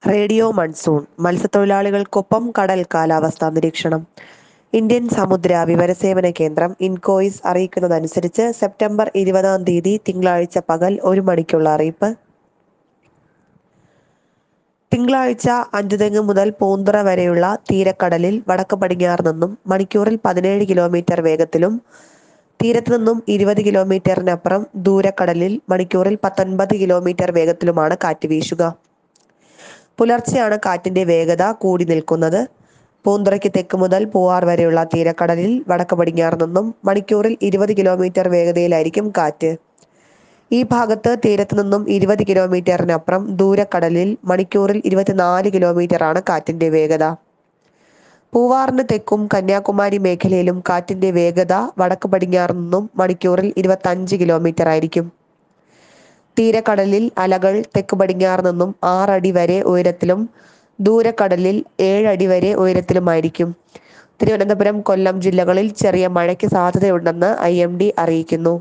radio monsoon മത്സ്യത്തൊഴിലാളികൾക്കൊപ്പം കടൽ കാലാവസ്ഥാ നിരീക്ഷണം ഇന്ത്യൻ സമുദ്ര വിവരസേവന കേന്ദ്രം ഇൻകോയിസ് അറിയിക്കുന്നതനുസരിച്ച് സെപ്റ്റംബർ ഇരുപതാം തീയതി തിങ്കളാഴ്ച പകൽ ഒരു മണിക്കുള്ള അറിയിപ്പ് തിങ്കളാഴ്ച അഞ്ചുതെങ്ങ് മുതൽ പൂന്തറ വരെയുള്ള തീരക്കടലിൽ വടക്ക് പടിഞ്ഞാറ് നിന്നും മണിക്കൂറിൽ പതിനേഴ് കിലോമീറ്റർ വേഗത്തിലും തീരത്ത് നിന്നും ഇരുപത് കിലോമീറ്ററിനപ്പുറം ദൂരക്കടലിൽ മണിക്കൂറിൽ പത്തൊൻപത് കിലോമീറ്റർ വേഗത്തിലുമാണ് കാറ്റ് വീശുക പുലർച്ചെയാണ് കാറ്റിന്റെ വേഗത കൂടി നിൽക്കുന്നത് പൂന്തുറയ്ക്ക് തെക്ക് മുതൽ പൂവാർ വരെയുള്ള തീരക്കടലിൽ വടക്ക് പടിഞ്ഞാറ് നിന്നും മണിക്കൂറിൽ ഇരുപത് കിലോമീറ്റർ വേഗതയിലായിരിക്കും കാറ്റ് ഈ ഭാഗത്ത് തീരത്ത് നിന്നും ഇരുപത് കിലോമീറ്ററിനപ്പുറം ദൂരക്കടലിൽ മണിക്കൂറിൽ ഇരുപത്തിനാല് കിലോമീറ്റർ ആണ് കാറ്റിന്റെ വേഗത പൂവാറിന് തെക്കും കന്യാകുമാരി മേഖലയിലും കാറ്റിന്റെ വേഗത വടക്ക് പടിഞ്ഞാറ് നിന്നും മണിക്കൂറിൽ ഇരുപത്തഞ്ച് കിലോമീറ്റർ ആയിരിക്കും തീരക്കടലിൽ അലകൾ തെക്ക് പടിഞ്ഞാറ് നിന്നും ആറടി വരെ ഉയരത്തിലും ദൂരക്കടലിൽ ഏഴടി വരെ ഉയരത്തിലുമായിരിക്കും തിരുവനന്തപുരം കൊല്ലം ജില്ലകളിൽ ചെറിയ മഴയ്ക്ക് സാധ്യതയുണ്ടെന്ന് ഐ എം ഡി അറിയിക്കുന്നു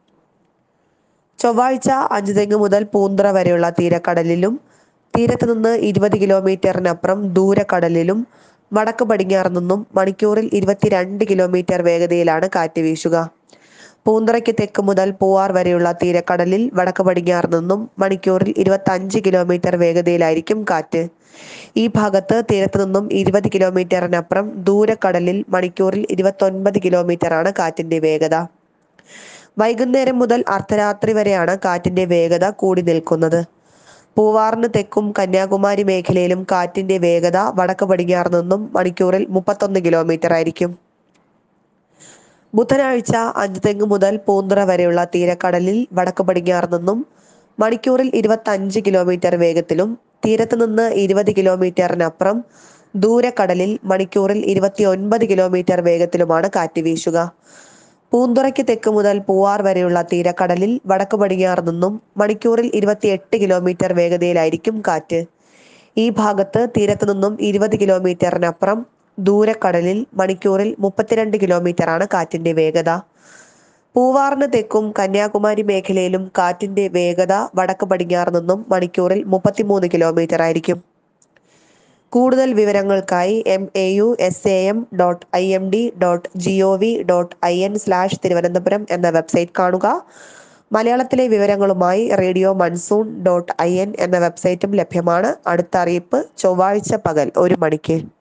ചൊവ്വാഴ്ച അഞ്ചുതെങ്ങ് മുതൽ പൂന്തറ വരെയുള്ള തീരക്കടലിലും തീരത്ത് നിന്ന് ഇരുപത് കിലോമീറ്ററിനപ്പുറം ദൂരക്കടലിലും വടക്ക് പടിഞ്ഞാറ് നിന്നും മണിക്കൂറിൽ ഇരുപത്തിരണ്ട് കിലോമീറ്റർ വേഗതയിലാണ് കാറ്റ് വീശുക പൂന്തറയ്ക്ക് തെക്ക് മുതൽ പൂവാർ വരെയുള്ള തീരക്കടലിൽ വടക്ക് പടിഞ്ഞാറ് നിന്നും മണിക്കൂറിൽ ഇരുപത്തഞ്ച് കിലോമീറ്റർ വേഗതയിലായിരിക്കും കാറ്റ് ഈ ഭാഗത്ത് തീരത്ത് നിന്നും ഇരുപത് കിലോമീറ്ററിനപ്പുറം ദൂരക്കടലിൽ മണിക്കൂറിൽ ഇരുപത്തൊൻപത് കിലോമീറ്റർ ആണ് കാറ്റിന്റെ വേഗത വൈകുന്നേരം മുതൽ അർദ്ധരാത്രി വരെയാണ് കാറ്റിന്റെ വേഗത കൂടി നിൽക്കുന്നത് പൂവാറിന് തെക്കും കന്യാകുമാരി മേഖലയിലും കാറ്റിന്റെ വേഗത വടക്ക് പടിഞ്ഞാറ് നിന്നും മണിക്കൂറിൽ മുപ്പത്തൊന്ന് കിലോമീറ്റർ ആയിരിക്കും ബുധനാഴ്ച അഞ്ചുതെങ്ങ് മുതൽ പൂന്തറ വരെയുള്ള തീരക്കടലിൽ വടക്ക് പടിഞ്ഞാറ് നിന്നും മണിക്കൂറിൽ ഇരുപത്തഞ്ച് കിലോമീറ്റർ വേഗത്തിലും തീരത്ത് നിന്ന് ഇരുപത് കിലോമീറ്ററിനപ്പുറം ദൂരക്കടലിൽ മണിക്കൂറിൽ ഇരുപത്തി ഒൻപത് കിലോമീറ്റർ വേഗത്തിലുമാണ് കാറ്റ് വീശുക പൂന്തുറയ്ക്ക് തെക്ക് മുതൽ പൂവാർ വരെയുള്ള തീരക്കടലിൽ വടക്ക് പടിഞ്ഞാറ് നിന്നും മണിക്കൂറിൽ ഇരുപത്തിയെട്ട് കിലോമീറ്റർ വേഗതയിലായിരിക്കും കാറ്റ് ഈ ഭാഗത്ത് തീരത്ത് നിന്നും ഇരുപത് കിലോമീറ്ററിനപ്പുറം ദൂരക്കടലിൽ മണിക്കൂറിൽ മുപ്പത്തിരണ്ട് കിലോമീറ്റർ ആണ് കാറ്റിന്റെ വേഗത പൂവാറിന് തെക്കും കന്യാകുമാരി മേഖലയിലും കാറ്റിന്റെ വേഗത വടക്ക് പടിഞ്ഞാറ് നിന്നും മണിക്കൂറിൽ മുപ്പത്തിമൂന്ന് കിലോമീറ്റർ ആയിരിക്കും കൂടുതൽ വിവരങ്ങൾക്കായി M A U S A M dot I M D dot G O V dot I N slash Thiruvananthapuram എന്ന വെബ്സൈറ്റ് കാണുക മലയാളത്തിലെ വിവരങ്ങളുമായി radio monsoon dot I N എന്ന വെബ്സൈറ്റും ലഭ്യമാണ് അടുത്ത അറിയിപ്പ് ചൊവ്വാഴ്ച പകൽ ഒരു മണിക്ക്